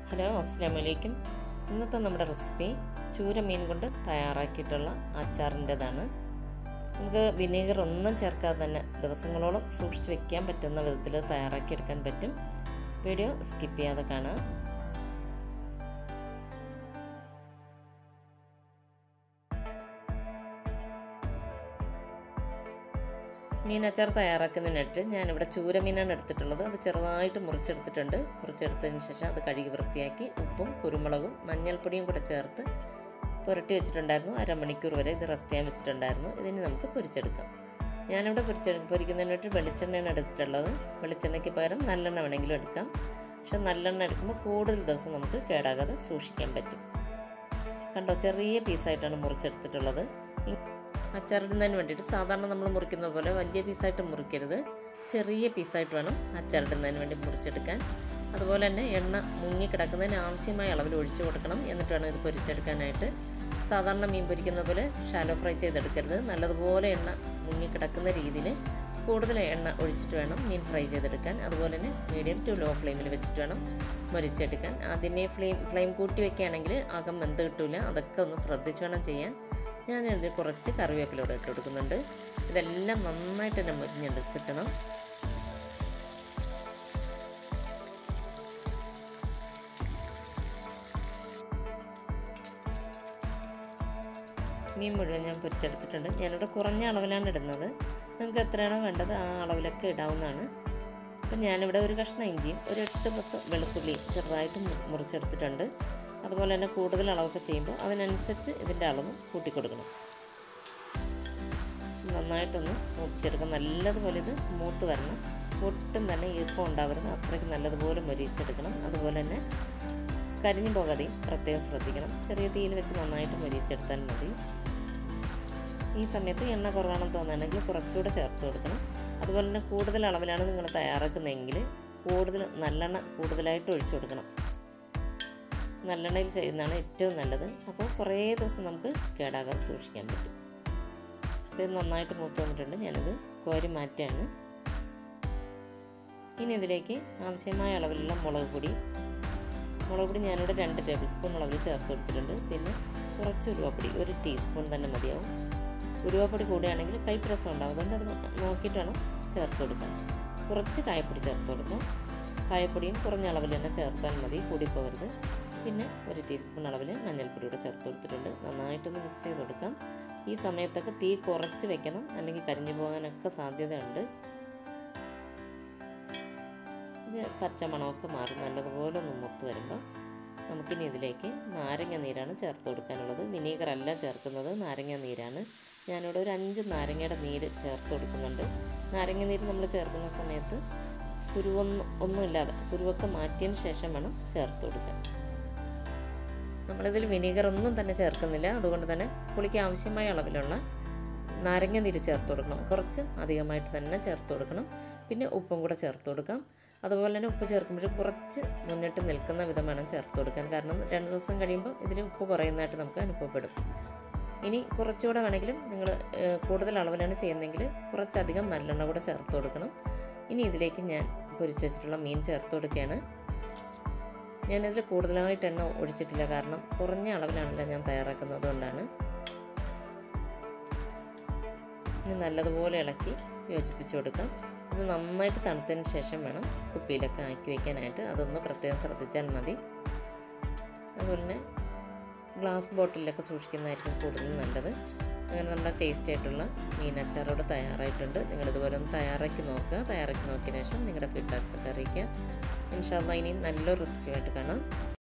hello അസ്സാം വലൈക്കും ഇന്നത്തെ നമ്മുടെ റെസിപ്പി ചൂര മീൻ കൊണ്ട് തയ്യാറാക്കിയിട്ടുള്ള അച്ചാറിൻ്റെതാണ് നമുക്ക് വിനീഗർ ഒന്നും ചേർക്കാതെ തന്നെ ദിവസങ്ങളോളം സൂക്ഷിച്ച് വെക്കാൻ പറ്റുന്ന വിധത്തിൽ തയ്യാറാക്കിയെടുക്കാൻ പറ്റും വീഡിയോ സ്കിപ്പ് ചെയ്യാതെ കാണാം മീൻ അച്ചാർ തയ്യാറാക്കുന്നതിനായിട്ട് ഞാനിവിടെ ചൂരമീനാണ് എടുത്തിട്ടുള്ളത് അത് ചെറുതായിട്ട് മുറിച്ചെടുത്തിട്ടുണ്ട് മുറിച്ചെടുത്തതിന് ശേഷം അത് കഴുകി വൃത്തിയാക്കി ഉപ്പും കുരുമുളകും മഞ്ഞൾപ്പൊടിയും കൂടെ ചേർത്ത് പുരട്ടി വെച്ചിട്ടുണ്ടായിരുന്നു അരമണിക്കൂർ വരെ ഇത് റെസ്റ്റ് ചെയ്യാൻ വെച്ചിട്ടുണ്ടായിരുന്നു ഇതിന് നമുക്ക് പൊരിച്ചെടുക്കാം ഞാനിവിടെ പൊരിച്ചെ പൊരിക്കുന്നതിനായിട്ട് വെളിച്ചെണ്ണയാണ് എടുത്തിട്ടുള്ളത് വെളിച്ചെണ്ണയ്ക്ക് പകരം നല്ലെണ്ണ വേണമെങ്കിലും എടുക്കാം പക്ഷെ നല്ലെണ്ണ എടുക്കുമ്പോൾ കൂടുതൽ ദിവസം നമുക്ക് കേടാകാതെ സൂക്ഷിക്കാൻ പറ്റും കണ്ടോ ചെറിയ പീസായിട്ടാണ് മുറിച്ചെടുത്തിട്ടുള്ളത് അച്ചാറിടുന്നതിന് വേണ്ടിയിട്ട് സാധാരണ നമ്മൾ മുറിക്കുന്ന പോലെ വലിയ പീസായിട്ട് മുറിക്കരുത് ചെറിയ പീസായിട്ട് വേണം അച്ചാറിടുന്നതിന് വേണ്ടി മുറിച്ചെടുക്കാൻ അതുപോലെ തന്നെ എണ്ണ മുങ്ങിക്കിടക്കുന്നതിന് ആവശ്യമായ അളവിൽ ഒഴിച്ചു കൊടുക്കണം എന്നിട്ട് വേണം ഇത് പൊരിച്ചെടുക്കാനായിട്ട് സാധാരണ മീൻ പൊരിക്കുന്ന പോലെ ഷാലോ ഫ്രൈ ചെയ്തെടുക്കരുത് നല്ലതുപോലെ എണ്ണ മുങ്ങിക്കിടക്കുന്ന രീതിയിൽ കൂടുതൽ എണ്ണ ഒഴിച്ചിട്ട് വേണം മീൻ ഫ്രൈ ചെയ്തെടുക്കാൻ അതുപോലെ തന്നെ മീഡിയം ടു ലോ ഫ്ലെയിമിൽ വെച്ചിട്ട് വേണം മൊരിച്ചെടുക്കാൻ ആദ്യമേ ഫ്ലെയിം ഫ്ലെയിം കൂട്ടി വെക്കുകയാണെങ്കിൽ അകം വെന്ത് കിട്ടില്ല അതൊക്കെ ഒന്ന് ശ്രദ്ധിച്ച് വേണം ചെയ്യാൻ ഞാനിതിൽ കുറച്ച് കറിവേപ്പിലൂടെ ഇട്ട് കൊടുക്കുന്നുണ്ട് ഇതെല്ലാം നന്നായിട്ട് തന്നെ മുരിഞ്ഞെടുത്ത് കിട്ടണം മീൻ മുഴുവൻ ഞാൻ പൊരിച്ചെടുത്തിട്ടുണ്ട് ഞാനിവിടെ കുറഞ്ഞ അളവിലാണ് ഇടുന്നത് നിങ്ങൾക്ക് എത്രയാണോ വേണ്ടത് ആ അളവിലൊക്കെ ഇടാവുന്നതാണ് അപ്പം ഞാനിവിടെ ഒരു കഷ്ണം ഇഞ്ചിയും ഒരു എട്ട് പത്ത് വെളുത്തുള്ളിയും ചെറുതായിട്ട് മുറിച്ചെടുത്തിട്ടുണ്ട് അതുപോലെ തന്നെ കൂടുതൽ അളവൊക്കെ ചെയ്യുമ്പോൾ അതിനനുസരിച്ച് ഇതിൻ്റെ അളവ് കൂട്ടിക്കൊടുക്കണം നന്നായിട്ടൊന്ന് മുറിച്ചെടുക്കാം നല്ലതുപോലെ ഇത് മൂത്ത് വരണം ഒട്ടും തന്നെ ഈർപ്പം ഉണ്ടാവരുത് അത്രയ്ക്ക് നല്ലതുപോലെ മൊരിച്ചെടുക്കണം അതുപോലെ തന്നെ കരിഞ്ഞു പോകാതെയും പ്രത്യേകം ശ്രദ്ധിക്കണം ചെറിയ തീയിൽ വെച്ച് നന്നായിട്ട് മൊരിച്ചെടുത്താൽ മതി ഈ സമയത്ത് എണ്ണ കുറവാണെന്ന് തോന്നുകയാണെങ്കിൽ കുറച്ചുകൂടെ ചേർത്ത് കൊടുക്കണം അതുപോലെ തന്നെ കൂടുതൽ അളവിലാണ് നിങ്ങൾ തയ്യാറാക്കുന്നതെങ്കിൽ കൂടുതൽ നല്ലെണ്ണ കൂടുതലായിട്ട് ഒഴിച്ചു കൊടുക്കണം നല്ലെണ്ണയിൽ ചെയ്യുന്നതാണ് ഏറ്റവും നല്ലത് അപ്പോൾ കുറേ ദിവസം നമുക്ക് കേടാകാതെ സൂക്ഷിക്കാൻ പറ്റും അപ്പോൾ ഇത് നന്നായിട്ട് മൂത്ത് വന്നിട്ടുണ്ട് ഞാനിത് കോരി മാറ്റാണ് ഇനി ഇതിലേക്ക് ആവശ്യമായ അളവിലുള്ള മുളക് പൊടി മുളക് പൊടി ഞാനിവിടെ രണ്ട് ടേബിൾ സ്പൂൺ അളവിൽ ചേർത്ത് കൊടുത്തിട്ടുണ്ട് പിന്നെ കുറച്ച് ഉരുവപ്പൊടി ഒരു ടീസ്പൂൺ തന്നെ മതിയാവും ഉരുവപ്പൊടി കൂടുകയാണെങ്കിൽ കൈപ്രസം ഉണ്ടാവും അതുകൊണ്ട് അത് നോക്കിയിട്ട് വേണം ചേർത്ത് കൊടുക്കാൻ കുറച്ച് കായപ്പൊടി ചേർത്ത് കൊടുക്കാം കായപ്പൊടിയും കുറഞ്ഞ അളവിൽ തന്നെ ചേർത്താൽ മതി കൂടിപ്പോകരുത് പിന്നെ ഒരു ടീസ്പൂൺ അളവിൽ മഞ്ഞൾപ്പൊടി കൂടെ ചേർത്ത് കൊടുത്തിട്ടുണ്ട് നന്നായിട്ടൊന്ന് മിക്സ് ചെയ്ത് കൊടുക്കാം ഈ സമയത്തൊക്കെ തീ കുറച്ച് വെക്കണം അല്ലെങ്കിൽ കരിഞ്ഞു പോകാനൊക്കെ സാധ്യതയുണ്ട് ഇത് പച്ചമണമൊക്കെ മാറി നല്ലതുപോലെ ഒന്ന് മുത്ത് വരുമ്പോൾ നമുക്കിനി ഇതിലേക്ക് നാരങ്ങ നീരാണ് ചേർത്ത് കൊടുക്കാനുള്ളത് വിനീഗർ അല്ല ചേർക്കുന്നത് നാരങ്ങ നീരാണ് ഞാനിവിടെ ഒരു അഞ്ച് നാരങ്ങയുടെ നീര് ചേർത്ത് കൊടുക്കുന്നുണ്ട് നാരങ്ങ നീര് നമ്മൾ ചേർക്കുന്ന സമയത്ത് കുരുവൊന്നും ഒന്നുമില്ലാതെ കുരുവൊക്കെ മാറ്റിയതിന് ശേഷം വേണം ചേർത്ത് കൊടുക്കാൻ നമ്മളിതിൽ വിനീഗർ ഒന്നും തന്നെ ചേർക്കുന്നില്ല അതുകൊണ്ട് തന്നെ പുളിക്ക് ആവശ്യമായ അളവിലുള്ള നാരങ്ങ നീര് ചേർത്ത് കൊടുക്കണം കുറച്ച് അധികമായിട്ട് തന്നെ ചേർത്ത് കൊടുക്കണം പിന്നെ ഉപ്പും കൂടെ ചേർത്ത് കൊടുക്കാം അതുപോലെ തന്നെ ഉപ്പ് ചേർക്കുമ്പോൾ കുറച്ച് മുന്നിട്ട് നിൽക്കുന്ന വിധം വേണം ചേർത്ത് കൊടുക്കാൻ കാരണം രണ്ട് ദിവസം കഴിയുമ്പോൾ ഇതിൽ ഉപ്പ് കുറയുന്നതായിട്ട് നമുക്ക് അനുഭവപ്പെടും ഇനി കുറച്ചുകൂടെ വേണമെങ്കിലും നിങ്ങൾ കൂടുതൽ അളവിലാണ് ചെയ്യുന്നതെങ്കിൽ കുറച്ചധികം നല്ലെണ്ണ കൂടെ ചേർത്ത് കൊടുക്കണം ഇനി ഇതിലേക്ക് ഞാൻ പൊരിച്ച് വെച്ചിട്ടുള്ള മീൻ ചേർത്ത് കൊടുക്കുകയാണ് ഞാനിതിൽ കൂടുതലായിട്ട് എണ്ണ ഒഴിച്ചിട്ടില്ല കാരണം കുറഞ്ഞ അളവിലാണല്ലോ ഞാൻ തയ്യാറാക്കുന്നത് കൊണ്ടാണ് ഇനി നല്ലതുപോലെ ഇളക്കി യോജിപ്പിച്ച് കൊടുക്കാം ഇത് നന്നായിട്ട് തണുത്തതിന് ശേഷം വേണം കുപ്പിയിലൊക്കെ ആക്കി വയ്ക്കാനായിട്ട് അതൊന്ന് പ്രത്യേകം ശ്രദ്ധിച്ചാൽ മതി അതുപോലെ തന്നെ ഗ്ലാസ് ബോട്ടിലൊക്കെ സൂക്ഷിക്കുന്നതായിരിക്കും കൂടുതൽ നല്ലത് അങ്ങനെ നമ്മുടെ ടേസ്റ്റി ആയിട്ടുള്ള മീൻ അച്ചാറോട് തയ്യാറായിട്ടുണ്ട് നിങ്ങളിതുപോലെ ഒന്ന് തയ്യാറാക്കി നോക്കുക തയ്യാറാക്കി നോക്കിയതിന് ശേഷം നിങ്ങളുടെ ഫീഡ്ബാക്സ് ഒക്കെ അറിയിക്കുക ഇൻഷാല്ല ഇനി നല്ലൊരു റെസിപ്പി ആയിട്ട് കാണാം